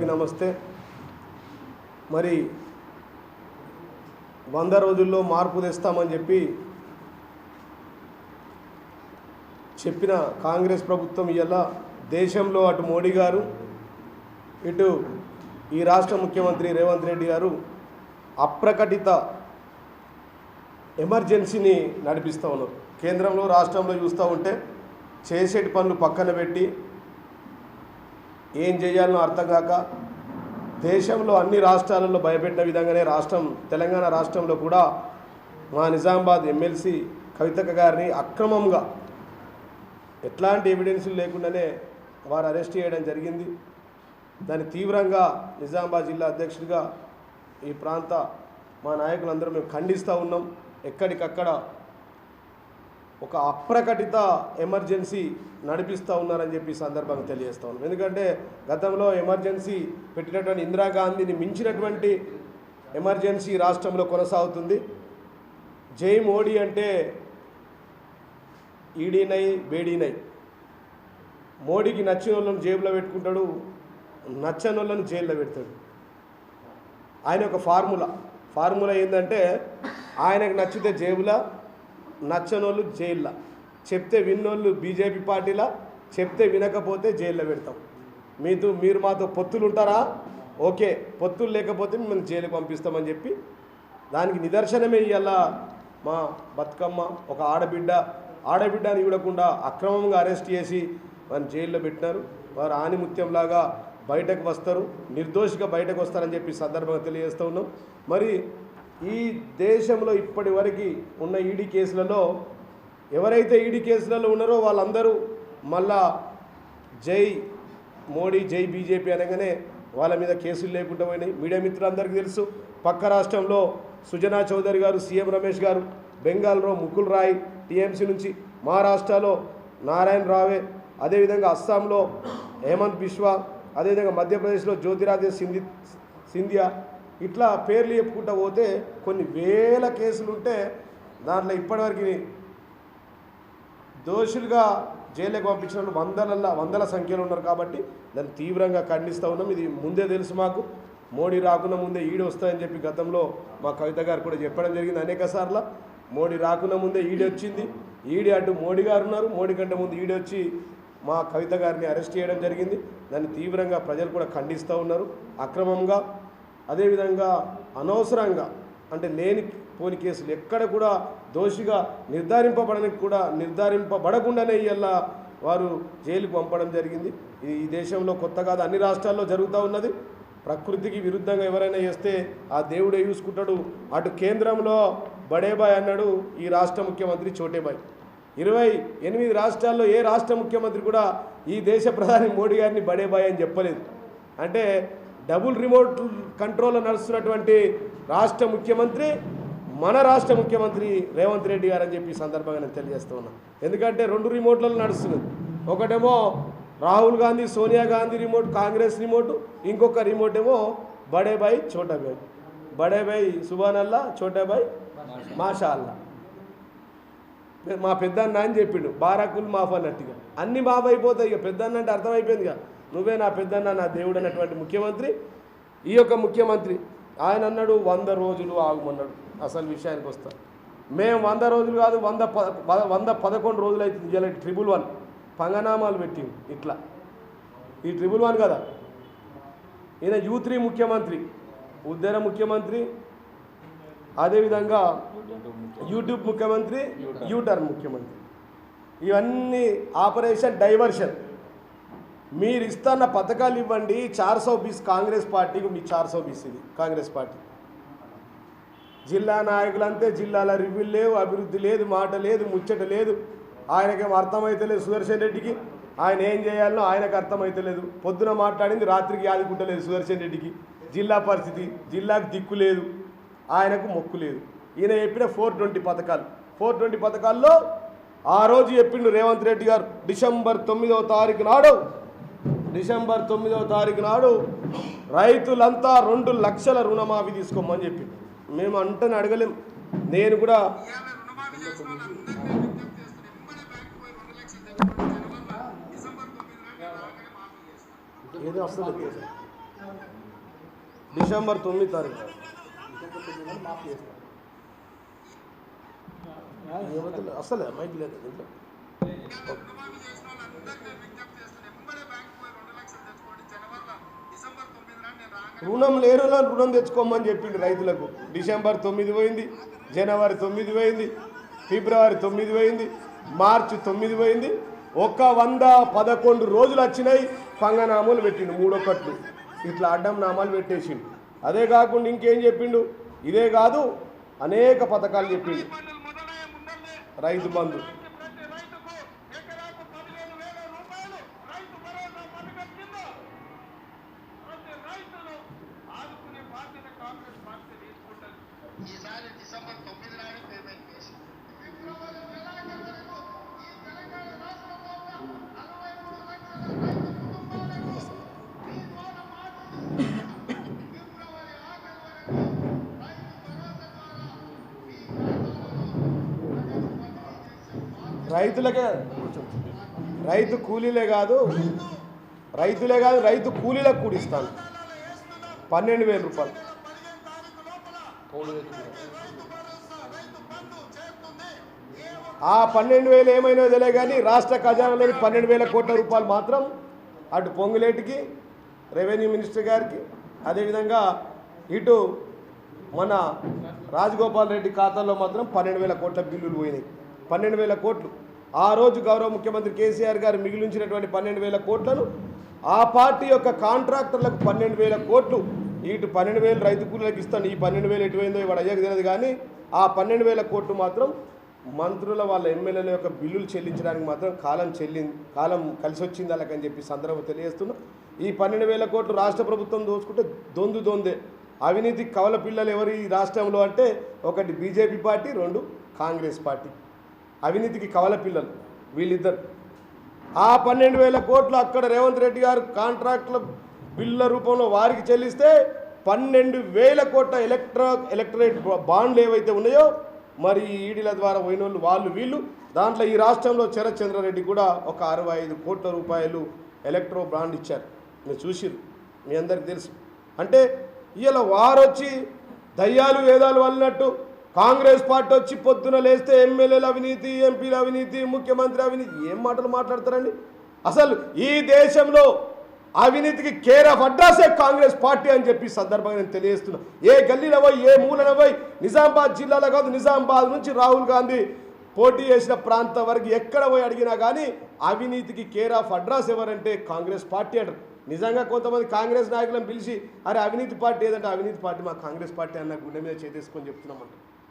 అందరికీ నమస్తే మరి వంద రోజుల్లో మార్పు తెస్తామని చెప్పి చెప్పిన కాంగ్రెస్ ప్రభుత్వం ఇవాళ దేశంలో అటు మోడీ గారు ఇటు ఈ రాష్ట్ర ముఖ్యమంత్రి రేవంత్ రెడ్డి గారు అప్రకటిత ఎమర్జెన్సీని నడిపిస్తూ ఉన్నారు కేంద్రంలో రాష్ట్రంలో చూస్తూ ఉంటే చేసేటి పనులు పక్కన పెట్టి ఏం చేయాలనో అర్థం కాక దేశంలో అన్ని రాష్ట్రాలలో భయపెట్టిన విధంగానే రాష్ట్రం తెలంగాణ రాష్ట్రంలో కూడా మా నిజామాబాద్ ఎమ్మెల్సీ కవితక్క గారిని అక్రమంగా ఎట్లాంటి ఎవిడెన్సులు లేకుండానే వారు అరెస్ట్ చేయడం జరిగింది దాన్ని తీవ్రంగా నిజామాబాద్ జిల్లా అధ్యక్షుడిగా ఈ ప్రాంత మా నాయకులందరూ మేము ఖండిస్తూ ఉన్నాం ఎక్కడికక్కడ ఒక అప్రకటిత ఎమర్జెన్సీ నడిపిస్తూ ఉన్నారని చెప్పి ఈ సందర్భంగా తెలియజేస్తా ఉన్నాం ఎందుకంటే గతంలో ఎమర్జెన్సీ పెట్టినటువంటి ఇందిరాగాంధీని మించినటువంటి ఎమర్జెన్సీ రాష్ట్రంలో కొనసాగుతుంది జై మోడీ అంటే ఈడీనై బేడీనై మోడీకి నచ్చిన వాళ్ళని జేబులో పెట్టుకుంటాడు నచ్చని వాళ్ళని జైల్లో పెడతాడు ఆయన ఒక ఫార్ములా ఫార్ములా ఏంటంటే ఆయనకు నచ్చితే జేబులా నచ్చనోళ్ళు జైల్లో చెప్తే విన్నోళ్ళు బీజేపీ పార్టీలా చెప్తే వినకపోతే జైల్లో పెడతాం మీతో మీరు మాతో పొత్తులు ఉంటారా ఓకే పొత్తులు లేకపోతే మిమ్మల్ని జైలుకి పంపిస్తామని చెప్పి దానికి నిదర్శనమే ఇవాళ మా బతుకమ్మ ఒక ఆడబిడ్డ ఆడబిడ్డని ఇవ్వకుండా అక్రమంగా అరెస్ట్ చేసి వారిని జైల్లో పెట్టినారు వారు ఆనిముత్యంలాగా బయటకు వస్తారు నిర్దోషిగా బయటకు వస్తారని చెప్పి ఈ సందర్భంగా తెలియజేస్తూ ఉన్నాం మరి ఈ దేశంలో ఇప్పటి వరకు ఉన్న ఈడీ కేసులలో ఎవరైతే ఈడీ కేసులలో ఉన్నారో వాళ్ళందరూ మళ్ళా జై మోడీ జై బీజేపీ అనగానే వాళ్ళ మీద కేసులు లేకుండా పోయినాయి మీడియా మిత్రులందరికీ తెలుసు పక్క రాష్ట్రంలో సుజనా చౌదరి గారు సీఎం రమేష్ గారు బెంగాల్లో ముకుల్ రాయ్ టీఎంసీ నుంచి మహారాష్ట్రలో నారాయణ రావే అదేవిధంగా అస్సాంలో హేమంత్ బిశ్వా అదేవిధంగా మధ్యప్రదేశ్లో జ్యోతిరాదిత్య సింధి సింధియా ఇట్లా పేర్లు చెప్పుకుంటూ పోతే కొన్ని వేల కేసులు ఉంటే దాంట్లో ఇప్పటివరకు దోషులుగా జైలుకి పంపించిన వాళ్ళు వందల వందల సంఖ్యలో ఉన్నారు కాబట్టి దాన్ని తీవ్రంగా ఖండిస్తూ ఉన్నాం ఇది ముందే తెలుసు మాకు మోడీ రాకుండా ముందే ఈడి వస్తాయని చెప్పి గతంలో మా కవిత గారు కూడా చెప్పడం జరిగింది అనేక సార్లు మోడీ రాకుండా ముందే ఈడి వచ్చింది ఈడి అటు మోడీ గారు ఉన్నారు మోడీ కంటే ముందు ఈడి వచ్చి మా కవిత గారిని అరెస్ట్ చేయడం జరిగింది దాన్ని తీవ్రంగా ప్రజలు కూడా ఖండిస్తూ ఉన్నారు అక్రమంగా అదేవిధంగా అనవసరంగా అంటే లేని పోని కేసులు ఎక్కడ కూడా దోషిగా నిర్ధారింపబడడానికి కూడా నిర్ధారింపబడకుండానే ఇవాళ వారు జైలుకు పంపడం జరిగింది ఇది ఈ దేశంలో కొత్త కాదు అన్ని రాష్ట్రాల్లో జరుగుతూ ఉన్నది ప్రకృతికి విరుద్ధంగా ఎవరైనా చేస్తే ఆ దేవుడే చూసుకుంటాడు అటు కేంద్రంలో బడేబాయ్ అన్నాడు ఈ రాష్ట్ర ముఖ్యమంత్రి చోటేబాయ్ ఇరవై ఎనిమిది రాష్ట్రాల్లో ఏ రాష్ట్ర ముఖ్యమంత్రి కూడా ఈ దేశ ప్రధాని మోడీ గారిని బడేబాయ్ అని చెప్పలేదు అంటే డబుల్ రిమోట్ కంట్రోల్లో నడుస్తున్నటువంటి రాష్ట్ర ముఖ్యమంత్రి మన రాష్ట్ర ముఖ్యమంత్రి రేవంత్ రెడ్డి గారు అని చెప్పి ఈ సందర్భంగా నేను తెలియజేస్తూ ఉన్నాను ఎందుకంటే రెండు రిమోట్లలో నడుస్తున్నది ఒకటేమో రాహుల్ గాంధీ సోనియా గాంధీ రిమోట్ కాంగ్రెస్ రిమోట్ ఇంకొక రిమోట్ ఏమో బడేబాయ్ చోటాబాయ్ బడేబాయ్ సుబానల్లా చోటాబాయ్ మాషా అల్లా మా పెద్దన్న అని చెప్పిండు బారాకులు మాఫ్ అన్నట్టుగా అన్ని మాఫ్ అయిపోతాయి ఇక పెద్దన్న అంటే అర్థమైపోయింది ఇక నువ్వే నా పెద్దన్న నా దేవుడు అన్నటువంటి ముఖ్యమంత్రి ఈ యొక్క ముఖ్యమంత్రి ఆయన అన్నాడు వంద రోజులు ఆగమన్నాడు అసలు విషయానికి వస్తా మేము వంద రోజులు కాదు వంద ప ప- వంద పదకొండు రోజులు అవుతుంది ఇలా ట్రిపుల్ వన్ పంగనామాలు పెట్టి ఇట్లా ఈ ట్రిపుల్ వన్ కదా ఈయన యూ త్రీ ముఖ్యమంత్రి ఉద్దర ముఖ్యమంత్రి అదేవిధంగా యూట్యూబ్ ముఖ్యమంత్రి యూటర్న్ ముఖ్యమంత్రి ఇవన్నీ ఆపరేషన్ డైవర్షన్ మీరు ఇస్తున్న పథకాలు ఇవ్వండి చార్ సో బీస్ కాంగ్రెస్ పార్టీకి మీ చార్ సో బీస్ ఇది కాంగ్రెస్ పార్టీ జిల్లా నాయకులంతే జిల్లాల రివ్యూ లేవు అభివృద్ధి లేదు మాట లేదు ముచ్చట లేదు ఆయనకేం అర్థమైతే లేదు సుదర్శన్ రెడ్డికి ఆయన ఏం చేయాలనో ఆయనకు అర్థమైతే లేదు పొద్దున మాట్లాడింది రాత్రికి యాదుకుంటలేదు సుదర్శన్ రెడ్డికి జిల్లా పరిస్థితి జిల్లాకు దిక్కు లేదు ఆయనకు మొక్కు లేదు ఈయన చెప్పిన ఫోర్ ట్వంటీ పథకాలు ఫోర్ ట్వంటీ పథకాల్లో ఆ రోజు చెప్పిండు రేవంత్ రెడ్డి గారు డిసెంబర్ తొమ్మిదవ తారీఖు నాడు డిసెంబర్ తొమ్మిదవ తారీఖు నాడు రైతులంతా రెండు లక్షల రుణమాఫీ తీసుకోమని చెప్పి మేము అంటని అడగలేం నేను కూడా ఇవాళ రుణమాఫీ చేసిన వాళ్ళందరినీ విజ్ఞప్తి చేస్తున్నాం. ఎంబడే బ్యాంకుకి పోయి రెండు లక్షలు తెచ్చుకోండి. దానివల్ల డిసెంబర్ తొమ్మిది నాడు రాగానే మాఫీ చేస్తాం. ఏదో వస్తుంది డిసెంబర్ తొమ్మిది తారీఖు డిసెంబర్ తొమ్మిది నాడు మాఫ్ చేస్తాం ఏమవుతుంది? అసలే మైక్ లేదు ఇంట్లో రుణమాఫీ చేసిన వాళ్ళందరికీ నేను విజ్ఞప్తి చేస్తున్నాను ఎంబడే బ్యాంకు పోయి రెండు లక్షలు తెచ్చుకోండి జనవరిలో డిసెంబర్ తొమ్మిది నాడు నేను రాగానే రుణం లేరు రుణం తెచ్చుకోమని చెప్పిండు రైతులకు డిసెంబర్ తొమ్మిది పోయింది జనవరి తొమ్మిది పోయింది ఫిబ్రవరి తొమ్మిది పోయింది మార్చి తొమ్మిది పోయింది ఒక వంద పదకొండు రోజులు వచ్చినాయి పంగనామాలు పెట్టిండు మూడొకట్లు ఇట్లా అడ్డం నామాలు పెట్టేసిండు అదే కాకుండా ఇంకేం చెప్పిండు ఇదే కాదు అనేక పథకాలు చెప్పిండు పన్నులు మొదలయ్యే ముందల్లే రైతు బంధు ప్రతి రైతుకు ఎకరాకు పదిహేను వేల రూపాయలు రైతు భరోసా పథకం కింద ప్రతి రైతును ఆదుకునే బాధ్యత కాంగ్రెస్ పార్టీ తీసుకుంటుంది ఈసారి డిసెంబర్ తొమ్మిది నాడు పేమెంట్ చేసి ఫిబ్రవరి నెలాఖరు వరకు ఈ తెలంగాణ రాష్ట్రంలో ఉన్న నలభై మూడు లక్షల రైతు కుటుంబాలకు మీ ద్వారా మాట్లాడుతున్న ఫిబ్రవరి ఆఖరు వరకు రైతు భరోసా ద్వారా మీ ఖాతాలలో రైతులకే రైతు కూలీలే కాదు రైతులే కాదు రైతు కూలీలకు కూడా ఇస్తాను పన్నెండు వేల రూపాయలు ఆ పన్నెండు వేలు ఏమైనా తెలియ కానీ రాష్ట్ర ఖజానాలోని పన్నెండు వేల కోట్ల రూపాయలు మాత్రం అటు పొంగులేటికి రెవెన్యూ మినిస్టర్ గారికి అదేవిధంగా ఇటు మన రాజగోపాల్ రెడ్డి ఖాతాలో మాత్రం పన్నెండు వేల కోట్ల బిల్లులు పోయినాయి పన్నెండు వేల కోట్లు ఆ రోజు గౌరవ ముఖ్యమంత్రి కేసీఆర్ గారు మిగిలించినటువంటి పన్నెండు వేల కోట్లను ఆ పార్టీ యొక్క కాంట్రాక్టర్లకు పన్నెండు వేల కోట్లు ఇటు పన్నెండు వేలు రైతు కూలీలకు ఇస్తాను ఈ పన్నెండు వేలు ఎటువైందో ఇవాడు అయ్యాక తెలియదు కానీ ఆ పన్నెండు వేల కోట్లు మాత్రం మంత్రుల వాళ్ళ ఎమ్మెల్యేల యొక్క బిల్లులు చెల్లించడానికి మాత్రం కాలం చెల్లింది కాలం కలిసి వచ్చింది అలాగని చెప్పి సందర్భం తెలియజేస్తున్నా ఈ పన్నెండు వేల కోట్లు రాష్ట్ర ప్రభుత్వం దోచుకుంటే దొందు దొందే అవినీతి కవల పిల్లలు ఎవరు ఈ రాష్ట్రంలో అంటే ఒకటి బీజేపీ పార్టీ రెండు కాంగ్రెస్ పార్టీ అవినీతికి కవల పిల్లలు వీళ్ళిద్దరు ఆ పన్నెండు వేల కోట్లు అక్కడ రేవంత్ రెడ్డి గారు కాంట్రాక్టుల బిల్లుల రూపంలో వారికి చెల్లిస్తే పన్నెండు వేల కోట్ల ఎలక్ట్రా ఎలక్టరేట్ బాండ్లు ఏవైతే ఉన్నాయో మరి ఈ ఈడీల ద్వారా పోయిన వాళ్ళు వాళ్ళు వీళ్ళు దాంట్లో ఈ రాష్ట్రంలో చంద్రారెడ్డి కూడా ఒక అరవై ఐదు కోట్ల రూపాయలు ఎలక్ట్రో బాండ్ ఇచ్చారు మీరు చూసిరు మీ అందరికి తెలుసు అంటే ఇలా వారొచ్చి దయ్యాలు వేదాలు వల్లనట్టు కాంగ్రెస్ పార్టీ వచ్చి పొద్దున లేస్తే ఎమ్మెల్యేల అవినీతి ఎంపీల అవినీతి ముఖ్యమంత్రి అవినీతి ఏం మాటలు మాట్లాడతారండి అసలు ఈ దేశంలో అవినీతికి కేర్ ఆఫ్ అడ్రసే కాంగ్రెస్ పార్టీ అని చెప్పి ఈ సందర్భంగా నేను తెలియజేస్తున్నా ఏ గల్లీలో పోయి ఏ మూలన పోయి నిజామాబాద్ జిల్లాలో కాదు నిజామాబాద్ నుంచి రాహుల్ గాంధీ పోటీ చేసిన ప్రాంతం వరకు ఎక్కడ పోయి అడిగినా కానీ అవినీతికి కేర్ ఆఫ్ అడ్రస్ ఎవరంటే కాంగ్రెస్ పార్టీ అంటారు నిజంగా కొంతమంది కాంగ్రెస్ నాయకులను పిలిచి అరే అవినీతి పార్టీ ఏదంటే అవినీతి పార్టీ మా కాంగ్రెస్ పార్టీ అన్న గుండె మీద చేతేసుకొని చెప్తున్నామంట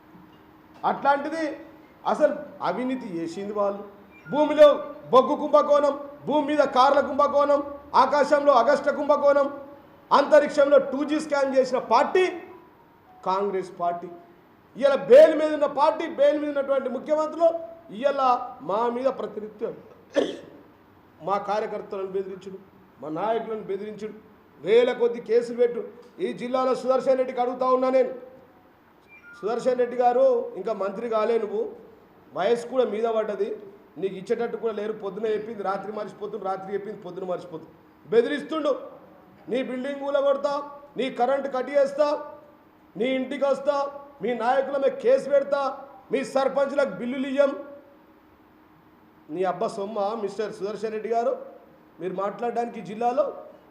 అట్లాంటిది అసలు అవినీతి చేసింది వాళ్ళు భూమిలో బొగ్గు కుంభకోణం భూమి మీద కార్ల కుంభకోణం ఆకాశంలో అగస్ట కుంభకోణం అంతరిక్షంలో టూ జీ స్కాన్ చేసిన పార్టీ కాంగ్రెస్ పార్టీ ఇవాళ బెయిల్ మీద ఉన్న పార్టీ బెయిల్ మీద ఉన్నటువంటి ముఖ్యమంత్రులు ఇవాళ మా మీద ప్రతినిత్యం మా కార్యకర్తలను బెదిరించుడు మా నాయకులను బెదిరించుడు వేల కొద్ది కేసులు పెట్టు ఈ జిల్లాలో సుదర్శన్ రెడ్డికి అడుగుతా ఉన్నా నేను సుదర్శన్ రెడ్డి గారు ఇంకా మంత్రి కాలే నువ్వు వయసు కూడా మీద పడ్డది నీకు ఇచ్చేటట్టు కూడా లేరు పొద్దున చెప్పింది రాత్రి మర్చిపోతుంది రాత్రి చెప్పింది పొద్దున మర్చిపోతుంది బెదిరిస్తుండు నీ బిల్డింగ్ కూల కొడతా నీ కరెంట్ కట్ చేస్తా నీ ఇంటికి వస్తా మీ నాయకుల మీద కేసు పెడతా మీ సర్పంచ్లకు బిల్లులు ఇయ్యం నీ అబ్బ సొమ్మ మిస్టర్ సుదర్శన్ రెడ్డి గారు మీరు మాట్లాడడానికి ఈ జిల్లాలో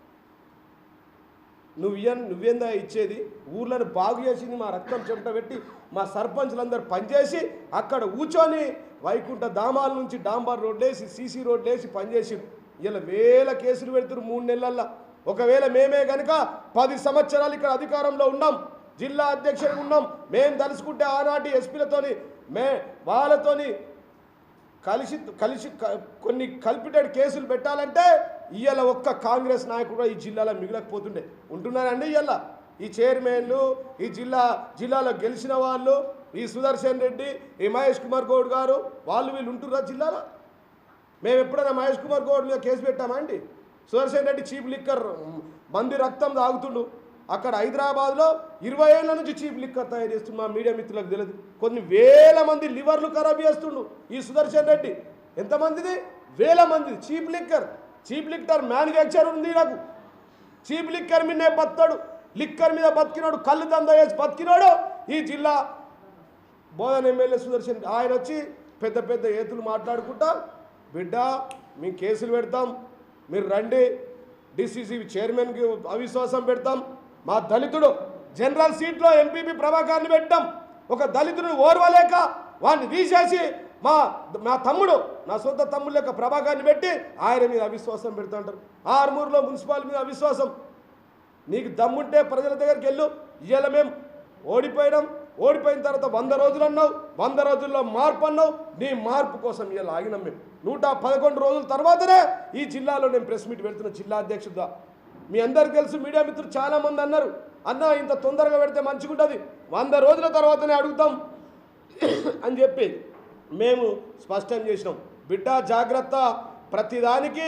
నువ్వు ఇయ్యన్ నువ్వేందా ఇచ్చేది ఊర్లను బాగు చేసింది మా రక్తం చెమట పెట్టి మా సర్పంచ్లందరూ పనిచేసి అక్కడ కూర్చొని వైకుంఠ ధామాల నుంచి డాంబర్ రోడ్లు వేసి సీసీ రోడ్లు వేసి పనిచేసి ఇలా వేల కేసులు పెడుతున్నారు మూడు నెలల్లో ఒకవేళ మేమే కనుక పది సంవత్సరాలు ఇక్కడ అధికారంలో ఉన్నాం జిల్లా అధ్యక్షుడిగా ఉన్నాం మేము తలుసుకుంటే ఆనాటి ఎస్పీలతోని మే వాళ్ళతోని కలిసి కలిసి క- కొన్ని కల్పిటెడ్ కేసులు పెట్టాలంటే ఇవాళ ఒక్క కాంగ్రెస్ నాయకుడు కూడా ఈ జిల్లాలో మిగలకపోతుండే ఉంటున్నారండి ఇవాళ ఈ చైర్మన్లు ఈ జిల్లా జిల్లాలో గెలిచిన వాళ్ళు ఈ సుదర్శన్ రెడ్డి ఈ మహేష్ కుమార్ గౌడ్ గారు వాళ్ళు వీళ్ళు ఉంటుర్రా జిల్లాలో మేము ఎప్పుడైనా మహేష్ కుమార్ గౌడ్ మీద కేసు పెట్టామా అండి సుదర్శన్ రెడ్డి చీప్ లిక్కర్ మంది రక్తం తాగుతుండు అక్కడ హైదరాబాద్లో ఇరవై ఏళ్ళ నుంచి చీప్ లిక్కర్ తయారు చేస్తుండు మా మీడియా మిత్రులకు తెలియదు కొన్ని వేల మంది లివర్లు ఖరాబ్ చేస్తుండు ఈ సుదర్శన్ రెడ్డి ఎంతమందిది వేల మంది cheap liquor cheap liquor manufacture ఉంది నాకు చీప్ లిక్కర్ మీదనే బతాడు లిక్కర్ మీద బతికినోడు కళ్ళు దంద వేసి బతికినోడు ఈ జిల్లా బోధన ఎమ్మెల్యే సుదర్శన్ ఆయన వచ్చి పెద్ద పెద్ద ఏతులు మాట్లాడుకుంటా బిడ్డ మేము కేసులు పెడతాం మీరు రండి డిసిసి చైర్మన్కి అవిశ్వాసం పెడతాం మా దళితుడు జనరల్ సీట్లో ఎంపీపీ ప్రభాకర్ని పెట్టాం ఒక దళితుడిని ఓర్వలేక వాడిని తీసేసి మా మా తమ్ముడు నా సొంత తమ్ముడు లెక్క ప్రభాకర్ని పెట్టి ఆయన మీద అవిశ్వాసం పెడతా అంటారు ఆర్మూరులో మున్సిపాల్ మీద అవిశ్వాసం నీకు దమ్ముంటే ప్రజల దగ్గరికి వెళ్ళు ఇవాళ మేము ఓడిపోయినాం ఓడిపోయిన తర్వాత వంద రోజులు అన్నావు వంద రోజుల్లో మార్పు అన్నావు నీ మార్పు కోసం ఇవాళ ఆగినాం మేము నూట పదకొండు రోజుల తర్వాతనే ఈ జిల్లాలో నేను ప్రెస్ మీట్ పెడుతున్న జిల్లా అధ్యక్షుడిగా మీ అందరికి తెలుసు మీడియా మిత్రులు చాలామంది అన్నారు అన్న ఇంత తొందరగా పెడితే మంచిగుంటుంది వంద రోజుల తర్వాతనే అడుగుతాం అని చెప్పి మేము స్పష్టం చేసినాం బిడ్డ జాగ్రత్త ప్రతిదానికి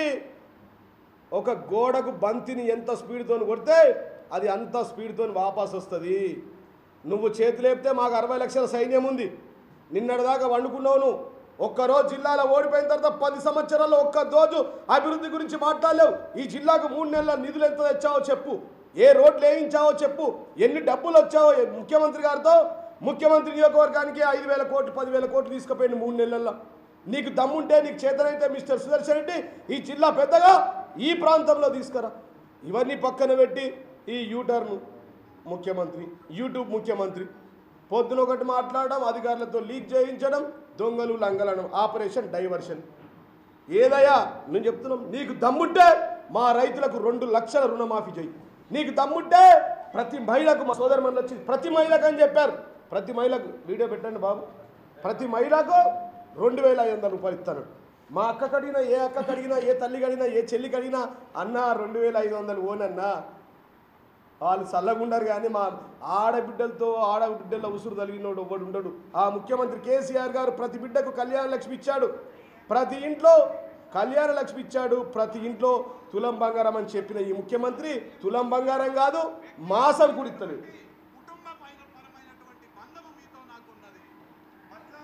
ఒక గోడకు బంతిని ఎంత స్పీడ్తో కొడితే అది అంత స్పీడ్తో వాపస్ వస్తుంది నువ్వు చేతి లేపితే మాకు అరవై లక్షల సైన్యం ఉంది నిన్నటిదాకా వండుకున్నావు నువ్వు ఒక్కరోజు జిల్లాలో ఓడిపోయిన తర్వాత పది సంవత్సరాల్లో ఒక్క రోజు అభివృద్ధి గురించి మాట్లాడలేవు ఈ జిల్లాకు మూడు నెలల నిధులు ఎంత తెచ్చావో చెప్పు ఏ రోడ్లు వేయించావో చెప్పు ఎన్ని డబ్బులు వచ్చావో ఏ- ముఖ్యమంత్రి గారితో ముఖ్యమంత్రి నియోజకవర్గానికి ఐదు వేల కోట్లు పదివేల కోట్లు తీసుకుపోయింది మూడు నెలల్లో నీకు దమ్ముంటే నీకు చేతనైతే మిస్టర్ సుదర్శన్ రెడ్డి ఈ జిల్లా పెద్దగా ఈ ప్రాంతంలో తీసుకురా ఇవన్నీ పక్కన పెట్టి ఈ యూటర్న్ ముఖ్యమంత్రి యూట్యూబ్ ముఖ్యమంత్రి పొద్దున ఒకటి మాట్లాడడం అధికారులతో లీక్ చేయించడం దొంగలు లంగలడం ఆపరేషన్ డైవర్షన్ ఏదయ్యా నేను చెప్తున్నాం నీకు దమ్ముంటే మా రైతులకు రెండు లక్షల రుణమాఫీ చేయి నీకు దమ్ముంటే ప్రతి మహిళకు మా సోదరుమణులు వచ్చి ప్రతి మహిళకు అని చెప్పారు ప్రతి మహిళకు వీడియో పెట్టండి బాబు ప్రతి మహిళకు రెండు వేల ఐదు వందల రూపాయలు ఇస్తాను మా అక్క కడిగినా ఏ అక్క కడిగినా ఏ తల్లి కడిగినా ఏ చెల్లి కడిగినా అన్న రెండు వేల ఐదు వందలు ఓనన్నా వాళ్ళు చల్లగుండరు కానీ మా ఆడబిడ్డలతో ఆడబిడ్డల ఉసురు తగిలినోడు ఒకడు ఉండడు ఆ ముఖ్యమంత్రి కేసీఆర్ గారు ప్రతి బిడ్డకు కళ్యాణ లక్ష్మి ఇచ్చాడు ప్రతి ఇంట్లో కళ్యాణ లక్ష్మి ఇచ్చాడు ప్రతి ఇంట్లో తులం బంగారం అని చెప్పిన ఈ ముఖ్యమంత్రి తులం బంగారం కాదు మాసం కూడా ఇస్తలేదు కుటుంబ పైన పరమైనటువంటి బంధము మీతో నాకు ఉన్నది పట్ల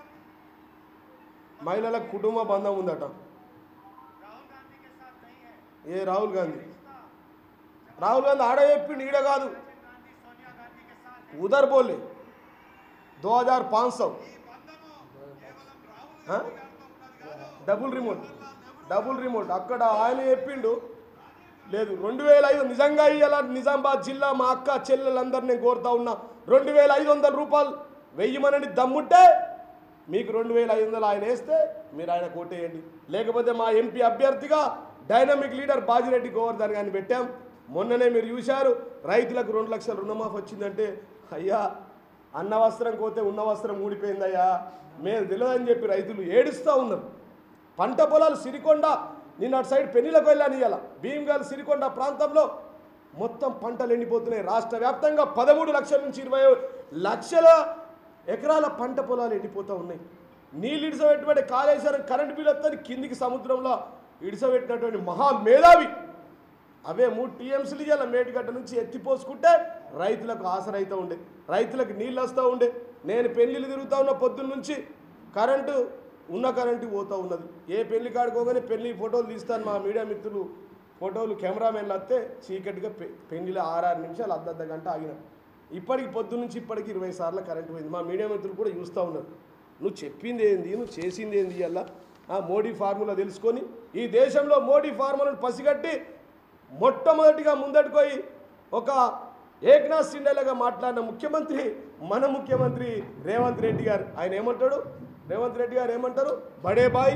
మహిళలకు కుటుంబ బంధం ఉందట राहुल गांधी के साथ नहीं है ఏ రాహుల్ గాంధీ రాహుల్ గాంధీ ఆడ చెప్పిండు ఈడ కాదు गांधी सोनिया गांधी के साथ है ఉదర్ బోలే దో హజార్ పాంచ్ సौ ఈ బంధము కేవలం రాహుల్ ఆ? గాంధీ గారితో ఉన్నది కాదు డబుల్ రిమోట్ డబుల్ రిమోట్ అక్కడ ఆయన చెప్పిండు లేదు రెండు వేల ఐదు నిజంగా ఇవాళ నిజామాబాద్ జిల్లా మా అక్క చెల్లెలందరినీ నేను కోరుతా ఉన్నా రెండు వేల ఐదు వందల రూపాయలు వెయ్యమనని దమ్ముంటే మీకు రెండు వేల ఐదు వందలు ఆయన వేస్తే మీరు ఆయన కోటేయండి లేకపోతే మా ఎంపీ అభ్యర్థిగా డైనమిక్ లీడర్ బాజిరెడ్డి గోవర్ధన్ గారిని పెట్టాం మొన్ననే మీరు చూశారు రైతులకు రెండు లక్షల రుణమాఫీ వచ్చిందంటే అయ్యా అన్న వస్త్రం కోతే ఉన్న వస్త్రం ఊడిపోయిందయ్యా మేము తెలియదని చెప్పి రైతులు ఏడుస్తూ ఉన్నారు పంట పొలాలు సిరికొండ నిన్న అటు సైడ్ పెళ్లిలకు వెళ్ళాను ఇవాళ భీమ్గల్ సిరికొండ ప్రాంతంలో మొత్తం పంటలు ఎండిపోతున్నాయి రాష్ట్ర వ్యాప్తంగా పదమూడు లక్షల నుంచి ఇరవై లక్షల ఎకరాల పంట పొలాలు ఎండిపోతూ ఉన్నాయి నీళ్ళు ఇడిసబెట్టుబడి కాళేశ్వరం కరెంటు బిల్ వస్తుంది కిందికి సముద్రంలో ఇడిసబెట్టినటువంటి మహా మేధావి అవే మూడు టీఎంసీలు ఇవాళ మేటిగడ్డ నుంచి ఎత్తిపోసుకుంటే రైతులకు ఆసరైతే ఉండే రైతులకు నీళ్ళు వస్తూ ఉండే నేను పెళ్ళిళ్ళు తిరుగుతూ ఉన్న పొద్దున్న నుంచి కరెంటు ఉన్న కరెంటు పోతూ ఉన్నది ఏ పెళ్లి కాడుకోగానే పెళ్లి ఫోటోలు తీస్తాను మా మీడియా మిత్రులు ఫోటోలు కెమెరామెన్లు వస్తే చీకటిగా పె పెళ్లిలో ఆరారు నిమిషాలు అర్ధ అర్ధ గంట ఆగిన ఇప్పటికి పొద్దున్న నుంచి ఇప్పటికి ఇరవై సార్లు కరెంటు పోయింది మా మీడియా మిత్రులు కూడా చూస్తూ ఉన్నారు నువ్వు చెప్పింది ఏంది నువ్వు చేసింది ఏంది అలా ఆ మోడీ ఫార్ములా తెలుసుకొని ఈ దేశంలో మోడీ ఫార్ములను పసిగట్టి మొట్టమొదటిగా ముందటిపోయి ఒక ఏక్నాథ్ సిండేలాగా మాట్లాడిన ముఖ్యమంత్రి మన ముఖ్యమంత్రి రేవంత్ రెడ్డి గారు ఆయన ఏమంటాడు రేవంత్ రెడ్డి గారు ఏమంటారు బడే బాయ్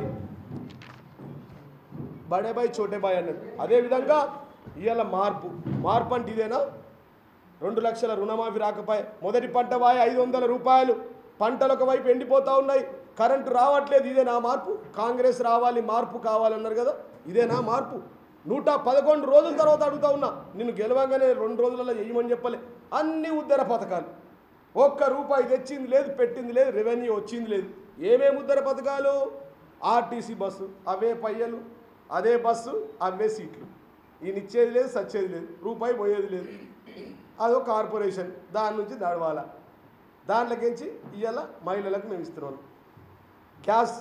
బడే బాయ్ చోటే బాయ్ అన్నాడు అదేవిధంగా ఇవాళ మార్పు మార్పు అంటే ఇదేనా రెండు లక్షల రుణమాఫీ రాకపోయి మొదటి పంట వాయి ఐదు వందల రూపాయలు పంటలు ఒకవైపు ఎండిపోతూ ఉన్నాయి కరెంటు రావట్లేదు ఇదే నా మార్పు కాంగ్రెస్ రావాలి మార్పు కావాలన్నారు కదా ఇదే నా మార్పు నూట పదకొండు రోజుల తర్వాత అడుగుతా ఉన్నా నిన్ను గెలవంగానే రెండు రోజులలో వేయమని చెప్పలే అన్ని ఉద్దర పథకాలు ఒక్క రూపాయి తెచ్చింది లేదు పెట్టింది లేదు రెవెన్యూ వచ్చింది లేదు ఏమేమి ఉద్దర పథకాలు ఆర్టీసీ బస్సు అవే పయ్యలు అదే బస్సు అవే సీట్లు ఈయన ఇచ్చేది లేదు సచ్చేది లేదు రూపాయి పోయేది లేదు అదో కార్పొరేషన్ దాని నుంచి నడవాల దాంట్లోకించి ఇవాళ మహిళలకు మేము ఇస్తున్నాం గ్యాస్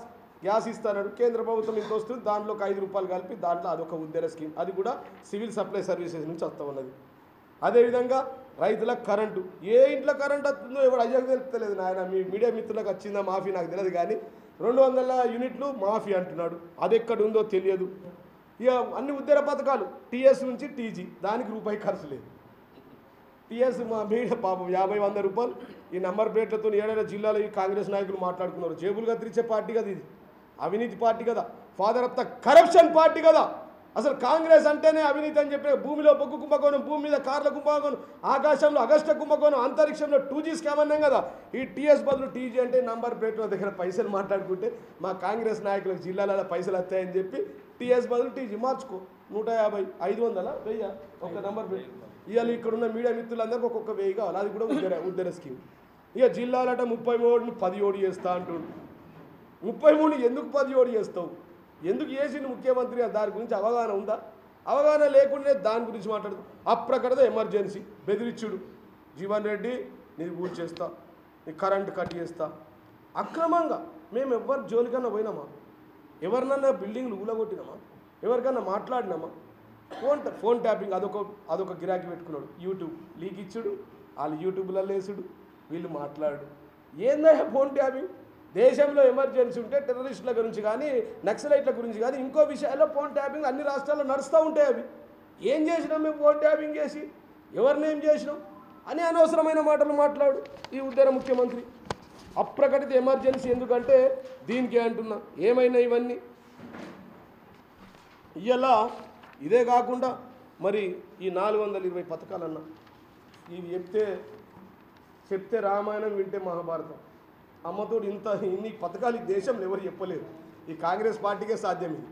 గ్యాస్ ఇస్తాడు కేంద్ర ప్రభుత్వం ఇంత వస్తుంది దాంట్లో ఒక ఐదు రూపాయలు కలిపి దాంట్లో అదొక ఉద్యోగ స్కీమ్ అది కూడా సివిల్ సప్లై సర్వీసెస్ నుంచి వస్తూ ఉన్నది అదేవిధంగా రైతులకు కరెంటు ఏ ఇంట్లో కరెంట్ వస్తుందో ఎవడు అయ్యాక తెలుస్తలేదు నాయన మీ మీడియా మిత్రులకు వచ్చిందా మాఫీ నాకు తెలియదు కానీ రెండు వందల యూనిట్లు మాఫీ అంటున్నాడు అది ఎక్కడ ఉందో తెలియదు ఇక అన్ని ఉద్యోగ పథకాలు టీఎస్ నుంచి టీజీ దానికి రూపాయి ఖర్చు లేదు టీఎస్ మా మీడియా పాపం యాభై వంద రూపాయలు ఈ నంబర్ ప్లేట్లతో ఏడైనా జిల్లాలో ఈ కాంగ్రెస్ నాయకులు మాట్లాడుకున్నారు జేబులు కత్తిరించే పార్టీ కదా ఇది అవినీతి పార్టీ కదా father of the corruption party కదా అసలు కాంగ్రెస్ అంటేనే అవినీతి అని చెప్పి భూమిలో బొగ్గు కుంభకోణం భూమి మీద కార్ల కుంభకోణం ఆకాశంలో అగస్ట కుంభకోణం అంతరిక్షంలో టూ జీ స్కామ్ అన్నాం కదా ఈ టీఎస్ బదులు టీజీ అంటే నంబర్ ప్లేట్ల దగ్గర పైసలు మాట్లాడుకుంటే మా కాంగ్రెస్ నాయకులకు జిల్లాలలో పైసలు వస్తాయని చెప్పి టీఎస్ బదులు టీజీ మార్చుకో నూట యాభై ఐదు వందల వెయ్యి ఒక నంబర్ ప్లేట్ ఇవాళ ఇక్కడ ఉన్న మీడియా మిత్రులందరికీ ఒక్కొక్క వెయ్యి కావాలి అది కూడా ఉద్దర ఉద్దర స్కీమ్ ఇక జిల్లాలట ముప్పై మూడుని పది ఓడి చేస్తా అంటుండు ముప్పై మూడు ఎందుకు పది ఓడి చేస్తావు ఎందుకు చేసిండు ముఖ్యమంత్రి అని దాని గురించి అవగాహన ఉందా అవగాహన లేకుండానే దాని గురించి మాట్లాడు అప్రకటద ఎమర్జెన్సీ బెదిరించుడు జీవన్ రెడ్డి నీది ఊరు చేస్తా నీ కరెంట్ కట్ చేస్తా అక్రమంగా మేము ఎవరి జోలికన్నా పోయినామా ఎవరినన్నా బిల్డింగ్లు ఊలగొట్టినామా ఎవరికన్నా మాట్లాడినామా ఫోన్ ఫోన్ ట్యాపింగ్ అదొక అదొక గిరాకీ పెట్టుకున్నాడు యూట్యూబ్ లీక్ ఇచ్చుడు వాళ్ళు యూట్యూబ్లలో వేసుడు వీళ్ళు మాట్లాడు ఏందయ్యా ఫోన్ ట్యాపింగ్ దేశంలో ఎమర్జెన్సీ ఉంటే టెర్రరిస్టుల గురించి కానీ నక్సలైట్ల గురించి కానీ ఇంకో విషయాల్లో ఫోన్ ట్యాపింగ్ అన్ని రాష్ట్రాల్లో నడుస్తూ ఉంటాయి అవి ఏం చేసినాం మేము ఫోన్ ట్యాపింగ్ చేసి ఎవరిని ఏం చేసినాం అని అనవసరమైన మాటలు మాట్లాడు ఈ ఉద్దర ముఖ్యమంత్రి అప్రకటిత ఎమర్జెన్సీ ఎందుకంటే దీనికి అంటున్నా ఏమైనా ఇవన్నీ ఇవాళ ఇదే కాకుండా మరి ఈ నాలుగు వందల ఇరవై పథకాలన్నా ఇవి చెప్తే చెప్తే రామాయణం వింటే మహాభారతం అమ్మతోడు ఇంత ఇన్ని పథకాలు ఈ దేశంలో ఎవరు చెప్పలేరు ఈ కాంగ్రెస్ పార్టీకే సాధ్యం ఇది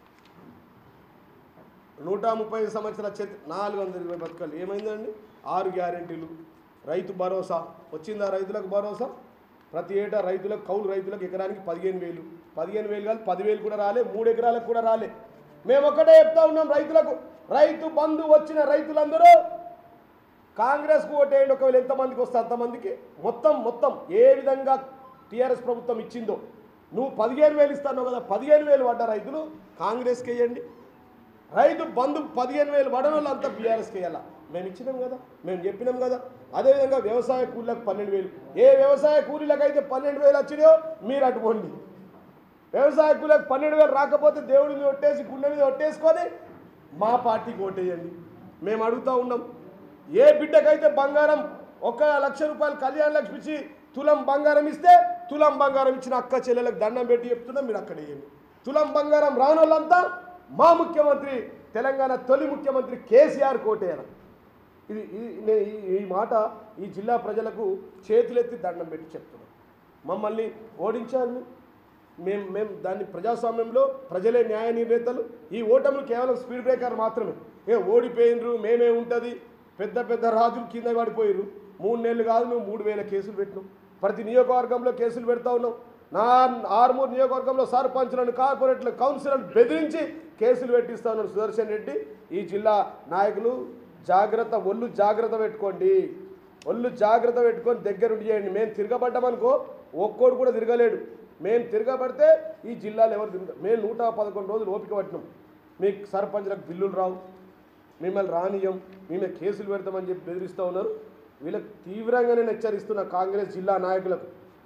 నూట ముప్పై ఐదు సంవత్సరాల చరిత్ర నాలుగు వందల ఇరవై పథకాలు ఏమైందండి ఆరు గ్యారెంటీలు రైతు భరోసా వచ్చిందా రైతులకు భరోసా ప్రతి ఏటా రైతులకు కౌలు రైతులకు ఎకరానికి పదిహేను వేలు పదిహేను వేలు కాదు పదివేలు కూడా రాలే మూడు ఎకరాలకు కూడా రాలే మేము ఒకటే చెప్తా ఉన్నాం రైతులకు రైతు బంధు వచ్చిన రైతులందరూ కాంగ్రెస్కు ఓటేయండి ఒకవేళ ఎంతమందికి వస్తే అంతమందికి మొత్తం మొత్తం ఏ విధంగా టీఆర్ఎస్ ప్రభుత్వం ఇచ్చిందో నువ్వు పదిహేను వేలు ఇస్తాను కదా పదిహేను వేలు పడ్డ రైతులు కాంగ్రెస్కి వేయండి రైతు బంధు పదిహేను వేలు పడని వాళ్ళు అంతా బీఆర్ఎస్కి వేయాలా మేము ఇచ్చినాం కదా మేము చెప్పినాం కదా అదేవిధంగా వ్యవసాయ కూలీలకు పన్నెండు వేలు ఏ వ్యవసాయ కూలీలకు అయితే పన్నెండు వేలు వచ్చినాయో మీరు అటుకోండి వ్యవసాయ కూలీలకు పన్నెండు వేలు రాకపోతే దేవుడి మీద ఒట్టేసి గుండె మీద ఒట్టేసుకొని మా పార్టీకి ఓటేయండి మేము అడుగుతా ఉన్నాం ఏ బిడ్డకైతే బంగారం ఒక లక్ష రూపాయలు కళ్యాణ లక్ష్మి ఇచ్చి తులం బంగారం ఇస్తే తులం బంగారం ఇచ్చిన అక్క చెల్లెలకు దండం పెట్టి చెప్తున్నా మీరు అక్కడ వేయండి తులం బంగారం రాని వాళ్ళంతా మా ముఖ్యమంత్రి తెలంగాణ తొలి ముఖ్యమంత్రి కేసీఆర్ కోటేయాలి ఇది ఇది నేను ఈ- ఈ మాట ఈ జిల్లా ప్రజలకు చేతులెత్తి దండం పెట్టి చెప్తున్నాను మమ్మల్ని ఓడించారు మేము మేము దాన్ని ప్రజాస్వామ్యంలో ప్రజలే న్యాయ నిర్ణేతలు ఈ ఓటములు కేవలం స్పీడ్ బ్రేకర్ మాత్రమే ఏ ఓడిపోయినరు మేమే ఉంటుంది పెద్ద పెద్ద రాజులు కింద పడిపోయారు మూడు నెలలు కాదు మేము మూడు వేల కేసులు పెట్టినాం ప్రతి నియోజకవర్గంలో కేసులు పెడతా ఉన్నాం నా ఆర్మూర్ నియోజకవర్గంలో సర్పంచ్లను కార్పొరేట్లను కౌన్సిలర్లను బెదిరించి కేసులు పెట్టిస్తా ఉన్నాడు సుదర్శన్ రెడ్డి ఈ జిల్లా నాయకులు జాగ్రత్త ఒళ్ళు జాగ్రత్త పెట్టుకోండి ఒళ్ళు జాగ్రత్త పెట్టుకొని దగ్గరుండి చేయండి మేము తిరగబడ్డామనుకో ఒక్కోడు కూడా తిరగలేడు మేము తిరగబడితే ఈ జిల్లాలో ఎవరు తిరగ మేము నూట పదకొండు రోజులు ఓపిక పట్టినాం మీకు సర్పంచ్లకు బిల్లులు రావు మిమ్మల్ని రానియం మేము కేసులు పెడతామని చెప్పి బెదిరిస్తూ ఉన్నారు వీళ్ళకి తీవ్రంగా నేను హెచ్చరిస్తున్న కాంగ్రెస్ జిల్లా నాయకులకు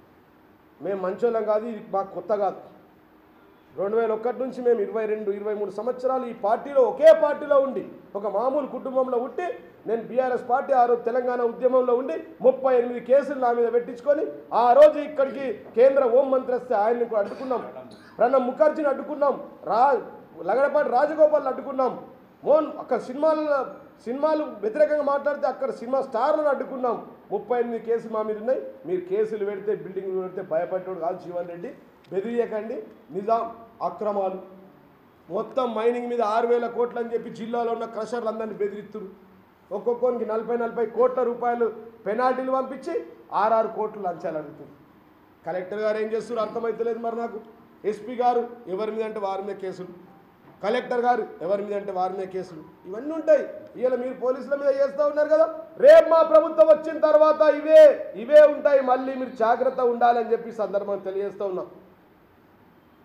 మేము మంచోళ్ళం కాదు ఇది మాకు కొత్త కాదు రెండు వేల ఒకటి నుంచి మేము ఇరవై రెండు ఇరవై మూడు సంవత్సరాలు ఈ పార్టీలో ఒకే పార్టీలో ఉండి ఒక మామూలు కుటుంబంలో ఉండి నేను బీఆర్ఎస్ పార్టీ ఆ రోజు తెలంగాణ ఉద్యమంలో ఉండి ముప్పై ఎనిమిది కేసులు నా మీద పెట్టించుకొని ఆ రోజు ఇక్కడికి కేంద్ర హోం మంత్రి వస్తే ఆయన్ని కూడా అడ్డుకున్నాం ప్రణబ్ ముఖర్జీని అడ్డుకున్నాం రా లగడపాటి రాజగోపాల్ని అడ్డుకున్నాం మోహన్ అక్కడ సినిమాల సినిమాలు వ్యతిరేకంగా మాట్లాడితే అక్కడ సినిమా స్టార్లను అడ్డుకున్నాం ముప్పై ఎనిమిది కేసులు మా మీద ఉన్నాయి మీరు కేసులు పెడితే బిల్డింగ్లు పెడితే భయపడేవాడు కాదు జీవన్ రెడ్డి బెదిరియకండి నిజాం అక్రమాలు మొత్తం మైనింగ్ మీద ఆరు వేల కోట్లు అని చెప్పి జిల్లాలో ఉన్న క్రషర్లు అందరినీ బెదిరిస్తున్నారు ఒక్కొక్కరికి నలభై నలభై కోట్ల రూపాయలు పెనాల్టీలు పంపించి ఆరారు కోట్లు లంచాలు అడుగుతుంది కలెక్టర్ గారు ఏం చేస్తున్నారు అర్థమవుతలేదు మరి నాకు ఎస్పీ గారు ఎవరి మీద అంటే వారి మీద కేసులు కలెక్టర్ గారు ఎవరి మీద అంటే వారి మీద కేసులు ఇవన్నీ ఉంటాయి ఇవాళ మీరు పోలీసుల మీద చేస్తూ ఉన్నారు కదా రేపు మా ప్రభుత్వం వచ్చిన తర్వాత ఇవే ఇవే ఉంటాయి మళ్ళీ మీరు జాగ్రత్త ఉండాలని చెప్పి ఈ సందర్భం తెలియజేస్తూ ఉన్నాం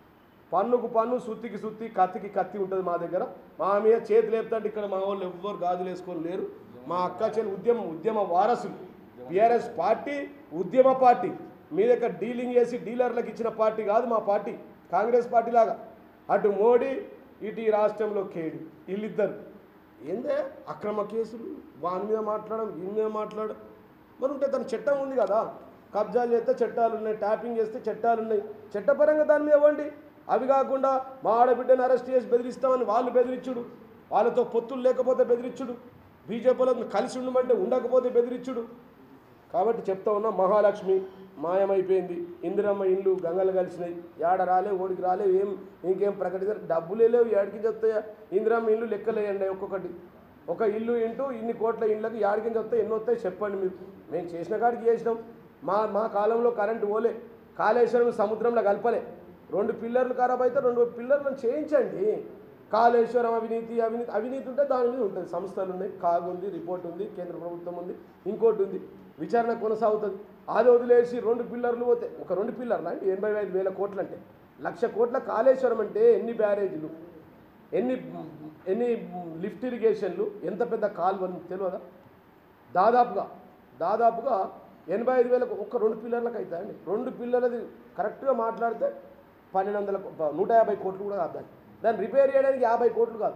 పన్నుకు పన్ను సుత్తికి సుత్తి కత్తికి కత్తి ఉంటుంది మా దగ్గర మా మీద చేతి లేపుతాంటే ఇక్కడ మా వాళ్ళు ఎవ్వరు గాజులు వేసుకొని లేరు మా అక్క చెల్లి ఉద్యమం ఉద్యమ వారసులు బీఆర్ఎస్ పార్టీ ఉద్యమ పార్టీ మీ దగ్గర డీలింగ్ చేసి డీలర్లకు ఇచ్చిన పార్టీ కాదు మా పార్టీ కాంగ్రెస్ పార్టీ లాగా అటు మోడీ ఇటు ఈ రాష్ట్రంలో కేడి వీళ్ళిద్దరు ఏందే అక్రమ కేసులు వాని మీద మాట్లాడడం వీని మీద మాట్లాడడం మరి ఉంటే దాని చట్టం ఉంది కదా కబ్జాలు చేస్తే చట్టాలు ఉన్నాయి ట్యాపింగ్ చేస్తే చట్టాలు ఉన్నాయి చట్టపరంగా దాని మీద ఇవ్వండి అవి కాకుండా మా ఆడబిడ్డను అరెస్ట్ చేసి బెదిరిస్తామని వాళ్ళు బెదిరించుడు వాళ్ళతో పొత్తులు లేకపోతే బెదిరించుడు బీజేపీలో కలిసి ఉండమంటే ఉండకపోతే బెదిరించుడు కాబట్టి చెప్తా ఉన్నా మహాలక్ష్మి మాయమైపోయింది ఇందిరమ్మ ఇల్లు గంగలు కలిసినాయి ఏడ రాలే ఓడికి రాలే ఏం ఇంకేం ప్రకటించారు డబ్బులే లేవు ఏడికి చెప్తాయా ఇందిరమ్మ ఇల్లు లెక్కలేయండి ఒక్కొక్కటి ఒక ఇల్లు ఇంటూ ఇన్ని కోట్ల ఇళ్ళకి ఏడికి చెప్తాయి ఎన్ని వస్తాయి చెప్పండి మీరు మేము చేసిన కాడికి చేసినాం మా మా కాలంలో కరెంటు పోలే కాళేశ్వరం సముద్రంలో కలపలే రెండు పిల్లర్లు ఖరాబ్ అయితే రెండు పిల్లర్లను చేయించండి కాళేశ్వరం అవినీతి అవినీతి అవినీతి ఉంటే దాని మీద ఉంటుంది సంస్థలు ఉన్నాయి కాగు ఉంది రిపోర్ట్ ఉంది కేంద్ర ప్రభుత్వం ఉంది ఇంకోటి ఉంది విచారణ కొనసాగుతుంది అది వదిలేసి రెండు పిల్లర్లు పోతే ఒక రెండు పిల్లర్లు అంటే ఎనభై ఐదు వేల కోట్లు అంటే లక్ష కోట్ల కాళేశ్వరం అంటే ఎన్ని బ్యారేజీలు ఎన్ని ఎన్ని లిఫ్ట్ ఇరిగేషన్లు ఎంత పెద్ద కాలువలు తెలియదా దాదాపుగా దాదాపుగా ఎనభై ఐదు వేలకు ఒక్క రెండు పిల్లర్లకు అవుతాయండి రెండు పిల్లలది కరెక్ట్గా మాట్లాడితే పన్నెండు వందల కో- నూట యాభై కోట్లు కూడా కాదు దాన్ని దాన్ని రిపేర్ చేయడానికి యాభై కోట్లు కాదు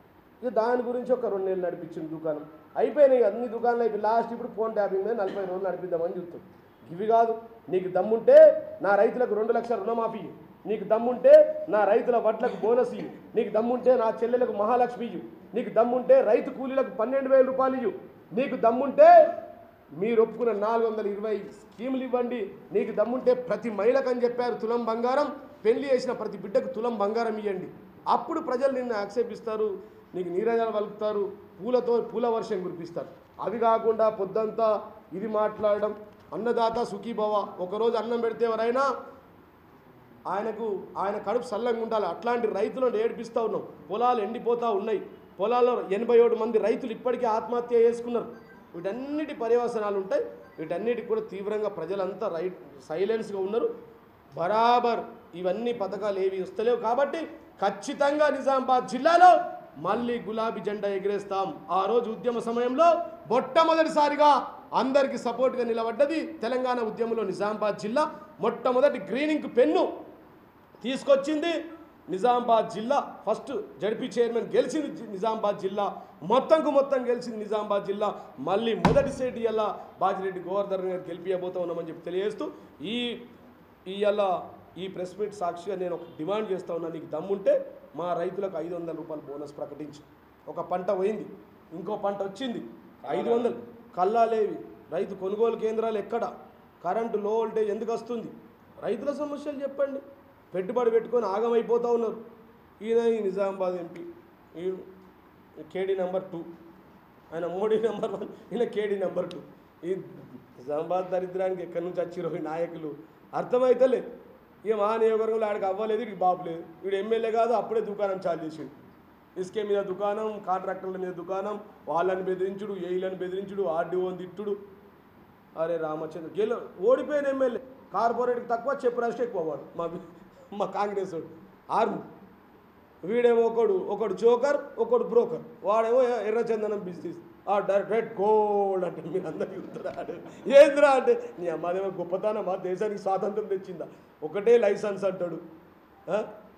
ఇక దాని గురించి ఒక రెండు నెలలు నడిపించింది దుకాణం అయిపోయినాయి అన్ని దుకాణాలు అయిపోయి లాస్ట్ ఇప్పుడు ఫోన్ ట్యాపింగ్ మీద నలభై రోజులు నడిపిద్దామని చూస్తాం ఇవి కాదు నీకు దమ్ముంటే నా రైతులకు రెండు లక్షల రుణమాఫీ ఇయ్యి. నీకు దమ్ముంటే నా రైతుల వడ్లకు బోనస్ ఇయ్యి నీకు దమ్ముంటే నా చెల్లెలకు మహాలక్ష్మి ఇయ్యు నీకు దమ్ముంటే రైతు కూలీలకు పన్నెండు వేల రూపాయలు ఇయ్యు నీకు దమ్ముంటే మీరు ఒప్పుకున్న నాలుగు వందల ఇరవై స్కీములు ఇవ్వండి నీకు దమ్ముంటే ప్రతి మహిళకు అని చెప్పారు తులం బంగారం పెళ్లి చేసిన ప్రతి బిడ్డకు తులం బంగారం ఇవ్వండి అప్పుడు ప్రజలు నిన్ను ఆక్షేపిస్తారు నీకు నీరజాలు వలుపుతారు పూలతో పూల వర్షం కురిపిస్తారు అవి కాకుండా పొద్దంతా ఇది మాట్లాడడం అన్నదాత సుఖీభవ ఒకరోజు అన్నం పెడితే ఎవరైనా ఆయనకు ఆయన కడుపు సల్లంగా ఉండాలి అట్లాంటి రైతులను ఏడిపిస్తూ ఉన్నాం పొలాలు ఎండిపోతూ ఉన్నాయి పొలాల్లో ఎనభై ఏడు మంది రైతులు ఇప్పటికే ఆత్మహత్య చేసుకున్నారు వీటన్నిటి పర్యవసనాలు ఉంటాయి వీటన్నిటికి కూడా తీవ్రంగా ప్రజలంతా రైట్ సైలెన్స్గా ఉన్నారు బరాబర్ ఇవన్నీ పథకాలు ఏవి వస్తలేవు కాబట్టి ఖచ్చితంగా నిజామాబాద్ జిల్లాలో మళ్ళీ గులాబీ జెండా ఎగిరేస్తాం ఆ రోజు ఉద్యమ సమయంలో మొట్టమొదటిసారిగా అందరికి సపోర్ట్గా నిలబడ్డది తెలంగాణ ఉద్యమంలో నిజామాబాద్ జిల్లా మొట్టమొదటి గ్రీనింగ్ పెన్ను తీసుకొచ్చింది నిజామాబాద్ జిల్లా ఫస్ట్ జడ్పీ చైర్మన్ గెలిచింది జి- నిజామాబాద్ జిల్లా మొత్తంకు మొత్తం గెలిచింది నిజామాబాద్ జిల్లా మళ్ళీ మొదటి సీట్ ఇవాళ బాజిరెడ్డి గోవర్ధన్ గారు గెలిపియబోతా ఉన్నామని చెప్పి తెలియజేస్తూ ఈ ఇవాళ ఈ ప్రెస్ మీట్ సాక్షిగా నేను ఒక డిమాండ్ చేస్తా ఉన్నా నీకు దమ్ముంటే మా రైతులకు ఐదు వందల రూపాయలు బోనస్ ప్రకటించు ఒక పంట పోయింది ఇంకో పంట వచ్చింది ఐదు వందలు కల్లాలేవి రైతు కొనుగోలు కేంద్రాలు ఎక్కడ కరెంటు లో వోల్టేజ్ ఎందుకు వస్తుంది రైతుల సమస్యలు చెప్పండి పెట్టుబడి పెట్టుకొని ఆగమైపోతూ ఉన్నారు ఈయన ఈ నిజామాబాద్ ఎంపీ ఈయన కేడీ నెంబర్ టూ ఆయన మోడీ నెంబర్ వన్ ఈయన కేడీ నెంబర్ టూ ఈ నిజామాబాద్ దరిద్రానికి ఎక్కడి నుంచి వచ్చిరో ఈ నాయకులు అర్థమైతలే ఇక మా నియోజకవర్గంలో ఆడికి అవ్వలేదు వీడికి బాబు లేదు వీడు ఎమ్మెల్యే కాదు అప్పుడే దుకాణం చాలు చేసిండు ఇసుకే మీద దుకాణం కాంట్రాక్టర్ల మీద దుకాణం వాళ్ళని బెదిరించుడు ఏఈలను బెదిరించుడు ఆర్డీఓని తిట్టుడు అరే రామచంద్ర గెల ఓడిపోయిన ఎమ్మెల్యే కార్పొరేట్కి తక్కువ చెప్పు రాష్ట్రం ఎక్కువ వాడు మా మా కాంగ్రెస్ వాడు ఆర్ము వీడేమో ఒకడు ఒకడు జోకర్ ఒకడు బ్రోకర్ వాడేమో ఎ- ఎర్రచందనం బిజినెస్ ఆ రెడ్ గోల్డ్ అంటే మీరు అందరు చూస్తున్నారు ఏంద్రా అంటే నీ అమ్మాదేమో గొప్పతనం మా దేశానికి స్వాతంత్రం తెచ్చిందా ఒకటే లైసెన్స్ అంటాడు ఆ?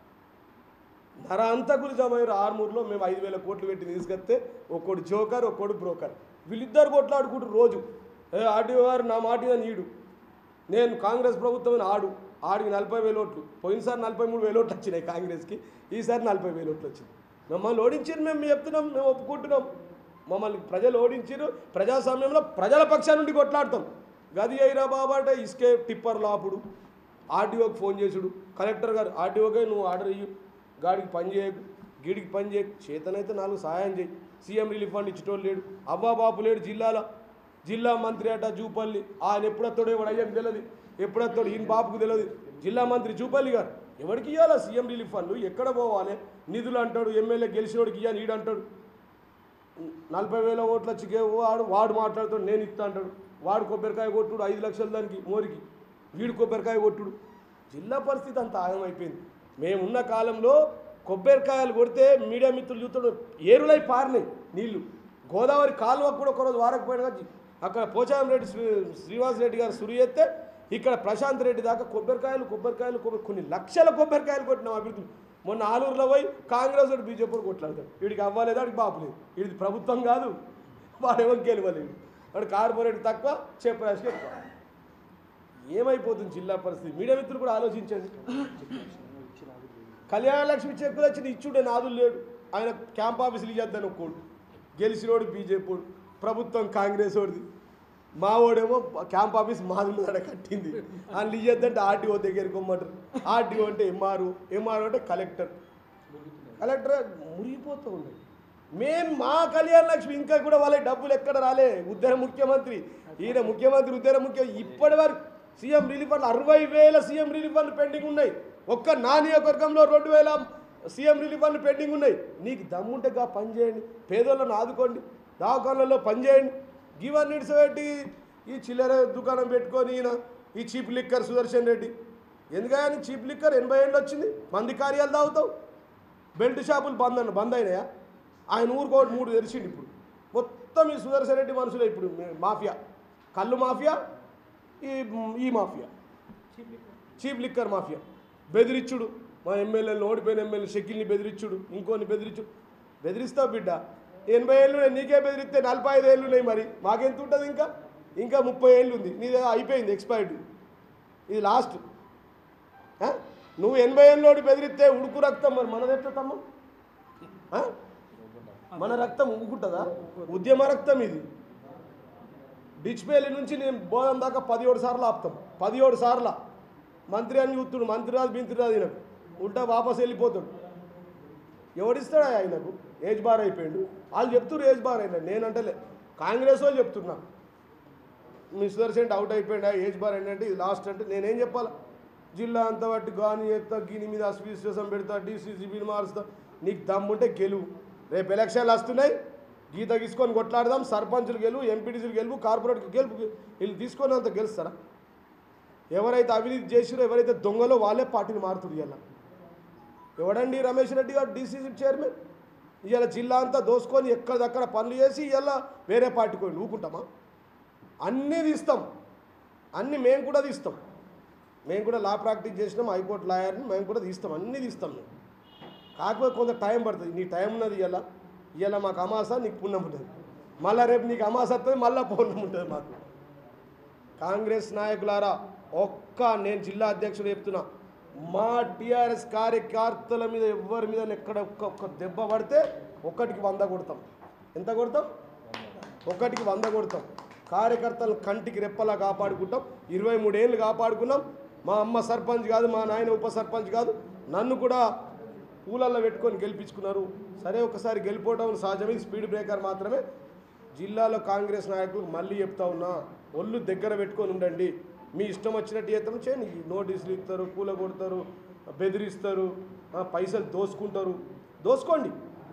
నరాంతకులు జమయ్యారు ఆర్మూర్లో మేము ఐదు వేల కోట్లు పెట్టి తీసుకొస్తే ఒక్కడు జోకర్ ఒక్కడు బ్రోకర్ వీళ్ళిద్దరు కొట్లాడుకుంటారు రోజు ఏ ఆర్టీఓ గారు నా మాట మీద నీడు నేను కాంగ్రెస్ ప్రభుత్వం ఆడు ఆడికి నలభై వేల ఓట్లు పోయినసారి నలభై మూడు వేల ఓట్లు వచ్చినాయి కాంగ్రెస్కి ఈసారి నలభై వేల ఓట్లు వచ్చింది మమ్మల్ని ఓడించారు మేము చెప్తున్నాం మేము ఒప్పుకుంటున్నాం మమ్మల్ని ప్రజలు ఓడించారు ప్రజాస్వామ్యంలో ప్రజల పక్షాల నుండి కొట్లాడతాం గది అయిరా బాబా అంటే ఇసుకే టిప్పర్ లాపుడు ఆర్డీఓకి ఫోన్ చేసుడు కలెక్టర్ గారు ఆర్డీఓకే నువ్వు ఆర్డర్ ఇయ్యు గాడికి పని చేయకు గీడికి పని చేయకు చేతనైతే నాలుగు సహాయం చేయి సీఎం రిలీఫ్ ఫండ్ ఇచ్చేటోళ్ళు లేడు అవ్వా బాపు లేడు జిల్లాలో జిల్లా మంత్రి అట జూపల్లి ఆయన ఎప్పుడొస్తాడో ఎవడు అయ్యకు తెలియదు ఎప్పుడొస్తాడు ఈయన బాపుకు తెలియదు జిల్లా మంత్రి జూపల్లి గారు ఎవరికి ఇవ్వాలా సీఎం రిలీఫ్ ఫండ్ ఎక్కడ పోవాలి నిధులు అంటాడు ఎమ్మెల్యే గెలిచినోడికి ఇయ్యని ఈడు అంటాడు నలభై వేల ఓట్లు వచ్చి వాడు వాడు మాట్లాడుతాడు నేను ఇస్తా అంటాడు వాడు కొబ్బరికాయ కొట్టుడు ఐదు లక్షల దానికి మోరికి వీడు కొబ్బరికాయ కొట్టుడు జిల్లా పరిస్థితి అంత ఆగమైపోయింది మేమున్న కాలంలో కొబ్బరికాయలు కొడితే మీడియా మిత్రులు చూస్తున్నారు ఏరులై పారినాయి నీళ్లు గోదావరి కాలువకు కూడా ఒకరోజు వారకపోయినా అక్కడ పోచారం రెడ్డి శ్రీ శ్రీనివాస్ రెడ్డి గారు సురి ఎత్తే ఇక్కడ ప్రశాంత్ రెడ్డి దాకా కొబ్బరికాయలు కొబ్బరికాయలు కొబ్బరి కొన్ని లక్షల కొబ్బరికాయలు కొట్టినాం అభివృద్ధి మొన్న ఆలూరులో పోయి కాంగ్రెస్ వాడు బీజేపీ కొట్లాడతాడు వీడికి అవ్వలేదు వాడికి బాబు లేదు వీడిది ప్రభుత్వం కాదు వాడేమో గెలవలేడు వాడు కార్పొరేట్ తక్కువ చెప్పరాశి ఎక్కువ ఏమైపోతుంది జిల్లా పరిస్థితి మీడియా మిత్రులు కూడా ఆలోచించండి కళ్యాణ లక్ష్మి చెక్కులు వచ్చిన ఇచ్చుడే నాదులు లేడు ఆయన క్యాంప్ ఆఫీసులు ఇవ్వద్దని ఒక్కోడు గెలిచినోడు బీజేపీ ప్రభుత్వం కాంగ్రెస్ వాడిది మా వాడేమో క్యాంప్ ఆఫీస్ మాదులు అక్కడ కట్టింది వాళ్ళు ఇవ్వద్దంటే ఆర్టీఓ దగ్గరికి కొమ్మంటారు ఆర్టీఓ అంటే ఎంఆర్ఓ ఎంఆర్ఓ అంటే కలెక్టర్ కలెక్టర్ మురిగిపోతూ ఉన్నాయి మేము మా కళ్యాణ లక్ష్మి ఇంకా కూడా వాళ్ళకి డబ్బులు ఎక్కడ రాలే ఉద్దర ముఖ్యమంత్రి ఈయన ముఖ్యమంత్రి ఉద్దర ముఖ్య ఇప్పటి వరకు సీఎం రిలీఫ్ ఫండ్ అరవై వేల సీఎం రిలీఫ్ ఫండ్ పెండింగ్ ఉన్నాయి ఒక్క నా నియోజకవర్గంలో రెండు వేల సీఎం రిలీఫ్ ఫండ్ పెండింగ్ ఉన్నాయి నీకు దమ్ముంటే గా పని చేయండి పేదోళ్ళని ఆదుకోండి దవాఖానలలో పని చేయండి గివన్నీ పెట్టి ఈ చిల్లర దుకాణం పెట్టుకొని ఈయన ఈ చీప్ లిక్కర్ సుదర్శన్ రెడ్డి ఎందుకని చీప్ లిక్కర్ ఎనభై ఏళ్ళు వచ్చింది మంది కార్యాలు తాగుతావు బెల్ట్ షాపులు బంద్ అన్న బంద్ అయినాయా ఆయన ఊరుకోటి మూడు తెరిచిండు ఇప్పుడు మొత్తం ఈ సుదర్శన్ రెడ్డి మనుషులే ఇప్పుడు మీ- మాఫియా కళ్ళు మాఫియా ఈ ఈ మాఫియా చీప్ లిక్కర్ మాఫియా బెదిరిచ్చుడు మా ఎమ్మెల్యేలు ఓడిపోయిన ఎమ్మెల్యే షకిల్ని బెదిరిచ్చుడు ఇంకోని బెదిరించుడు బెదిరిస్తావు బిడ్డ ఎనభై ఏళ్ళు ఉన్నాయి, నీకే బెదిరిస్తే నలభై ఐదు ఏళ్ళు ఉన్నాయి మరి మాకెంత ఉంటుంది ఇంకా ఇంకా ముప్పై ఏళ్ళు ఉంది నీది అయిపోయింది ఎక్స్పైర్డ్ ఇది లాస్ట్ ఆ? నువ్వు ఎనభై ఏళ్ళోడు బెదిరిస్తే ఉడుకు రక్తం మరి మనది ఎట్లా తమ్మ ఆ? మన రక్తం ఉడుకుంటుందా ఉద్యమ రక్తం ఇది డిచ్పేలి నుంచి నేను బోధం దాకా పదిహేడు సార్లు ఆపుతాం పదిహేడు సార్లు మంత్రి అని చూస్తుడు మంత్రి రాదు బింత్రి రాదు ఈయనకు ఉల్టా వాపస్ వెళ్ళిపోతాడు ఎవడిస్తాడా ఆయనకు ఏజ్ బార్ అయిపోయాడు వాళ్ళు చెప్తున్నారు ఏజ్ బార్ అయినా నేనంటలే కాంగ్రెస్ వాళ్ళు చెప్తున్నా మీ సుదర్శన్ అవుట్ అయిపోయిందా ఏజ్ బార్ ఏంటంటే ఇది లాస్ట్ అంటే నేనేం చెప్పాలా జిల్లా అంతా బట్టి గాని ఎత్తా గిని మీద అస్విశ్వాసం పెడతా డీసీసీబీని మారుస్తా నీకు దమ్ముంటే గెలువు రేపు ఎలక్షన్లు వస్తున్నాయి గీత తీసుకొని కొట్లాడదాం సర్పంచులు గెలువు ఎంపీటీసీలు గెలువు కార్పొరేట్కి గెలుపు వీళ్ళు తీసుకొని అంత గెలుస్తారా ఎవరైతే అవినీతి చేసిరో ఎవరైతే దొంగలో వాళ్ళే పార్టీని మారుతుడు ఇలా ఎవడండి రమేష్ రెడ్డి గారు డీసీసీ చైర్మన్ ఇవాళ జిల్లా అంతా దోసుకొని ఎక్కడిదక్కడ పనులు చేసి ఇవాళ వేరే పార్టీకి పోయి ఊకుంటామా అన్నీ తీస్తాం అన్నీ మేము కూడా తీస్తాం మేము కూడా లా ప్రాక్టీస్ చేసినాం హైకోర్టు లాయర్ని మేము కూడా తీస్తాం అన్నీ తీస్తాం మేము కాకపోతే కొంత టైం పడుతుంది నీ టైం ఉన్నది ఇవాళ ఇవాళ మాకు అమాస నీకు పుణ్యం ఉంటుంది మళ్ళీ రేపు నీకు అమాస వస్తుంది మళ్ళీ పుణ్యం ఉంటుంది మాకు కాంగ్రెస్ నాయకులారా ఒక్క నేను జిల్లా అధ్యక్షుడు చెప్తున్నా మా టీఆర్ఎస్ కార్యకర్తల మీద ఎవరి మీద ఎక్కడ ఒక్క ఒక్క దెబ్బ పడితే ఒక్కటికి వంద కొడతాం ఎంత కొడతాం ఒకటికి వంద కొడతాం కార్యకర్తలు కంటికి రెప్పలా కాపాడుకుంటాం ఇరవై మూడేళ్ళు కాపాడుకున్నాం మా అమ్మ సర్పంచ్ కాదు మా నాయన ఉప సర్పంచ్ కాదు నన్ను కూడా పూలల్లో పెట్టుకొని గెలిపించుకున్నారు సరే ఒకసారి గెలిపోవడం సహజమే ఇది స్పీడ్ బ్రేకర్ మాత్రమే జిల్లాలో కాంగ్రెస్ నాయకులకు మళ్ళీ చెప్తా ఉన్నా ఒళ్ళు దగ్గర పెట్టుకొని ఉండండి మీ ఇష్టం వచ్చినట్టు చేద్దాం చేయండి నోటీసులు ఇస్తారు కూల కొడతారు బెదిరిస్తారు ఆ, పైసలు దోసుకుంటారు దోసుకోండి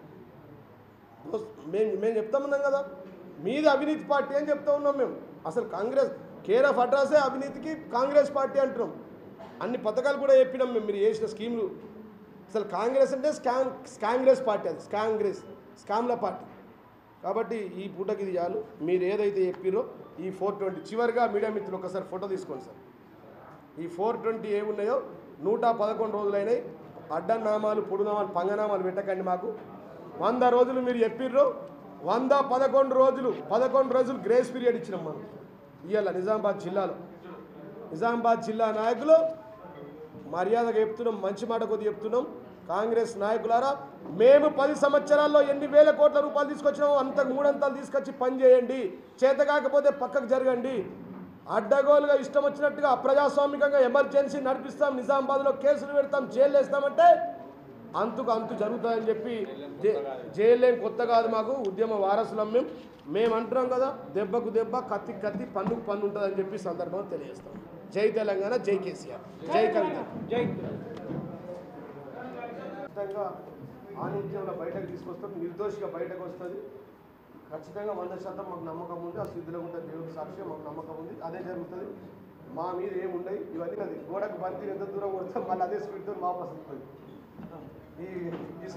దోస్ మేము మేము చెప్తా ఉన్నాం కదా మీది అవినీతి పార్టీ అని చెప్తా ఉన్నాం మేము అసలు కాంగ్రెస్ కేర్ ఆఫ్ అడ్రసే అవినీతికి కాంగ్రెస్ పార్టీ అంటున్నాం అన్ని పథకాలు కూడా చెప్పినాం మేము మీరు చేసిన స్కీములు అసలు కాంగ్రెస్ అంటే స్కామ్ స్కాంగ్రెస్ పార్టీ అది స్కాంగ్రెస్ స్కామ్ల పార్టీ కాబట్టి ఈ పూటకి ఇది చాలు మీరు ఏదైతే చెప్పిరో ఈ ఫోర్ ట్వంటీ చివరిగా మీడియా మిత్రులు ఒకసారి ఫోటో తీసుకోండి సార్ ఈ ఫోర్ ట్వంటీ ఏ ఉన్నాయో నూట పదకొండు రోజులైనాయి అడ్డనామాలు పొడునామాలు పంగనామాలు పెట్టకండి మాకు వంద రోజులు మీరు చెప్పిర్రు వంద పదకొండు రోజులు పదకొండు రోజులు గ్రేస్ పీరియడ్ ఇచ్చినాం మనం ఇవాళ నిజామాబాద్ జిల్లాలో నిజామాబాద్ జిల్లా నాయకులు మర్యాదగా చెప్తున్నాం మంచి మాట కొద్ది చెప్తున్నాం కాంగ్రెస్ నాయకులారా మేము పది సంవత్సరాల్లో ఎన్ని వేల కోట్ల రూపాయలు తీసుకొచ్చినామో అంతకు మూడంతాలు తీసుకొచ్చి పని చేయండి చేత కాకపోతే పక్కకు జరగండి అడ్డగోలుగా ఇష్టం వచ్చినట్టుగా అప్రజాస్వామికంగా ఎమర్జెన్సీ నడిపిస్తాం నిజామాబాద్లో కేసులు పెడతాం జైలు వేస్తామంటే అంతుకు అంతు జరుగుతుందని చెప్పి జై- జైలు ఏం కొత్త కాదు మాకు ఉద్యమ వారసులం మేము మేము అంటున్నాం కదా దెబ్బకు దెబ్బ కత్తి కత్తి పన్నుకు పన్ను ఉంటుందని చెప్పి సందర్భం తెలియజేస్తాం జై తెలంగాణ జై కేసీఆర్ జై కవిత జై ఖచ్చితంగా ఆనిత్యంలో బయటకు తీసుకొస్తాం నిర్దోషిగా బయటకు వస్తుంది ఖచ్చితంగా వంద శాతం మాకు నమ్మకం ఉంది ఆ సిద్ధులో ఉంటే దేవుడి సాక్షి మాకు నమ్మకం ఉంది అదే జరుగుతుంది మా మీద ఏముండయి ఇవన్నీ అది గోడకు బంతి ఎంత దూరం కొడతాం మళ్ళీ అదే స్పీడ్తో వాపస్ వస్తుంది ఈ ఈ